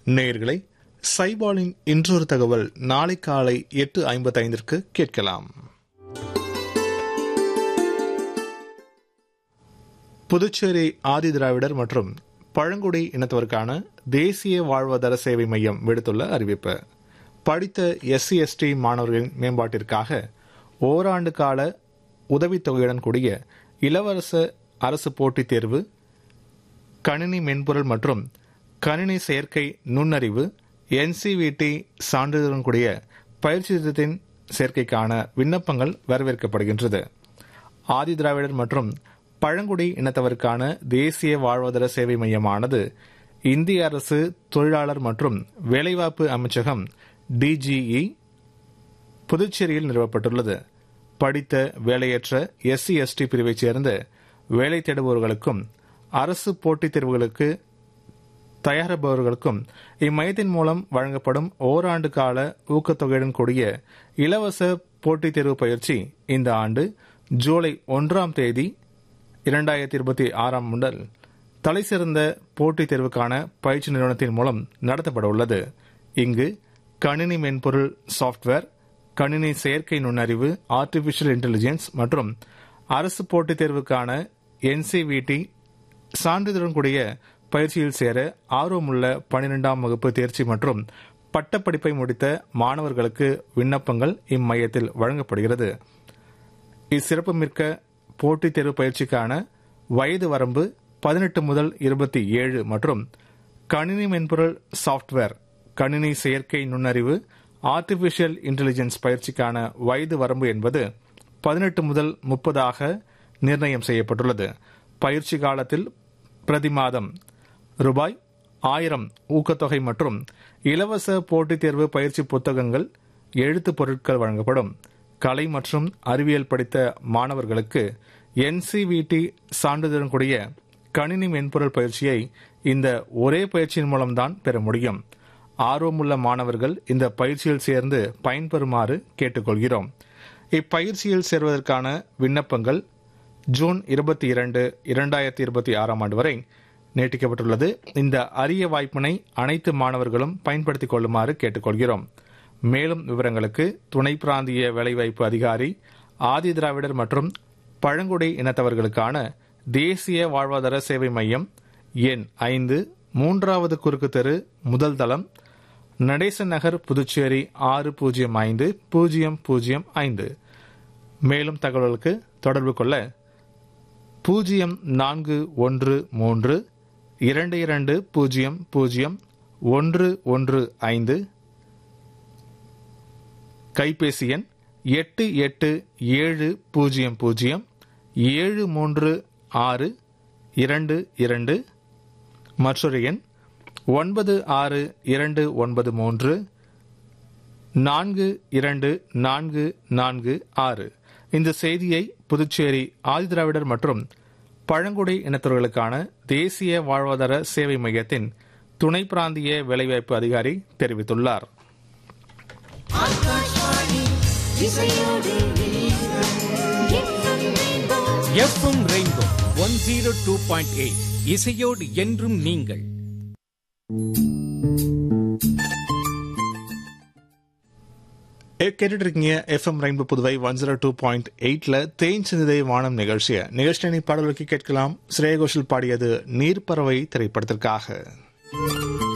நேயர்களை சைபாலின் இன்றொரு தகவல் நாளை காலை எட்டு ஐம்பத்தைந்திற்கு கேட்கலாம் புதுச்சேரி ஆதி திராவிடர் மற்றும் பழங்குடி இனத்தவருக்கான தேசிய வாழ்வாதார சேவை மையம் விடுத்துள்ள அறிவிப்பு படித்த எஸ்சி எஸ்டி மாணவர்களின் மேம்பாட்டிற்காக ஓராண்டு கால உதவித்தொகையுடன் கூடிய இலவச அரசு போட்டித் தேர்வு கணினி மென்பொருள் மற்றும் கணினி செயற்கை நுண்ணறிவு என்சிவிடி சான்றிதழுடன் கூடிய பயிற்சி திட்டத்தின் சேர்க்கைக்கான விண்ணப்பங்கள் வரவேற்கப்படுகின்றது ஆதி திராவிடர் மற்றும் பழங்குடி இனத்தவருக்கான தேசிய வாழ்வாதார சேவை மையமானது இந்திய அரசு தொழிலாளர் மற்றும் வேலைவாய்ப்பு அமைச்சகம் டிஜிஇ புதுச்சேரியில் நிறுவப்பட்டுள்ளது படித்த வேலையற்ற எஸ்சி எஸ்டி பிரிவைச் சேர்ந்த வேலை தேடுபவர்களுக்கும் அரசு போட்டித் தேர்வுகளுக்கு தயாரிப்பவர்களுக்கும் இம்மையத்தின் மூலம் வழங்கப்படும் ஓராண்டு கால ஊக்கத்தொகையுடன் கூடிய இலவச போட்டித் தேர்வு பயிற்சி இந்த ஆண்டு ஜூலை ஒன்றாம் தேதி இரண்டாயிரத்தி இருபத்தி ஆறாம் முதல் தலைசிறந்த போட்டித் தேர்வுக்கான பயிற்சி நிறுவனத்தின் மூலம் நடத்தப்பட உள்ளது இங்கு கணினி மென்பொருள் சாஃப்ட்வேர் கணினி செயற்கை நுண்ணறிவு ஆர்டிபிஷியல் இன்டெலிஜென்ஸ் மற்றும் அரசு போட்டித் தேர்வுக்கான என்சிவிடி சான்றிதழுடன் கூடிய பயிற்சியில் சேர ஆர்வமுள்ள பனிரெண்டாம் வகுப்பு தேர்ச்சி மற்றும் பட்டப்படிப்பை முடித்த மாணவர்களுக்கு விண்ணப்பங்கள் இம்மையத்தில் வழங்கப்படுகிறது இச்சிறப்புமிக்க போட்டித் தேர்வு பயிற்சிக்கான வயது வரம்பு பதினெட்டு முதல் இருபத்தி ஏழு மற்றும் கணினி மென்பொருள் சாஃப்ட்வேர் கணினி செயற்கை நுண்ணறிவு ஆர்டிபிஷியல் இன்டெலிஜென்ஸ் பயிற்சிக்கான வயது வரம்பு என்பது பதினெட்டு முதல் முப்பதாக நிர்ணயம் செய்யப்பட்டுள்ளது பயிற்சி காலத்தில் பிரதி மாதம் ரூபாய் ஆயிரம் ஊக்கத்தொகை மற்றும் இலவச போட்டித் தேர்வு பயிற்சி புத்தகங்கள் எழுத்துப் பொருட்கள் வழங்கப்படும் கலை மற்றும் அறிவியல் படித்த மாணவர்களுக்கு என்சிவிடி சான்றிதழுடன் கூடிய கணினி மென்பொருள் பயிற்சியை இந்த ஒரே பயிற்சியின் மூலம்தான் பெற முடியும் ஆர்வமுள்ள மாணவர்கள் இந்த பயிற்சியில் சேர்ந்து பயன்பெறுமாறு கேட்டுக்கொள்கிறோம் இப்பயிற்சியில் சேர்வதற்கான விண்ணப்பங்கள் ஜூன் இருபத்தி இரண்டு இரண்டாயிரத்தி இருபத்தி ஆறாம் ஆண்டு வரை நீட்டிக்கப்பட்டுள்ளது இந்த அரிய வாய்ப்பினை அனைத்து மாணவர்களும் பயன்படுத்திக் கொள்ளுமாறு கேட்டுக்கொள்கிறோம் மேலும் விவரங்களுக்கு துணை பிராந்திய வேலைவாய்ப்பு அதிகாரி ஆதி திராவிடர் மற்றும் பழங்குடி இனத்தவர்களுக்கான தேசிய வாழ்வாதார சேவை மையம் எண் ஐந்து மூன்றாவது குறுக்கு தெரு முதல் தளம் நடேசன் நகர் புதுச்சேரி ஆறு பூஜ்ஜியம் ஐந்து பூஜ்ஜியம் பூஜ்ஜியம் ஐந்து மேலும் தகவல்களுக்கு தொடர்பு கொள்ள பூஜ்ஜியம் நான்கு ஒன்று மூன்று இரண்டு இரண்டு பூஜ்ஜியம் பூஜ்ஜியம் ஒன்று ஒன்று ஐந்து கைபேசி எண் எட்டு எட்டு ஏழு பூஜ்ஜியம் பூஜ்ஜியம் ஏழு மூன்று ஆறு இரண்டு இரண்டு மற்றொரு எண் ஒன்பது ஆறு இரண்டு ஒன்பது மூன்று நான்கு இரண்டு நான்கு நான்கு ஆறு இந்த செய்தியை புதுச்சேரி ஆதிதிராவிடர் மற்றும் பழங்குடி இனத்தவர்களுக்கான தேசிய வாழ்வாதார சேவை மையத்தின் துணை பிராந்திய வேலைவாய்ப்பு அதிகாரி தெரிவித்துள்ளார் FM rainbow one zero two point eight இசையோடு என்றும் நீங்கள் கேட்டுட்டு இருக்கீங்க FM rainbow Puduvai one zero two point எயிட்ல தேன் சிந்ததை வானம் நிகழ்ச்சியை நிகழ்ச்சியை பாடலுக்கு கேட்கலாம் ஸ்ரேய கோஷல் பாடியது நீர்ப்பறவை திரைப்படத்திற்காக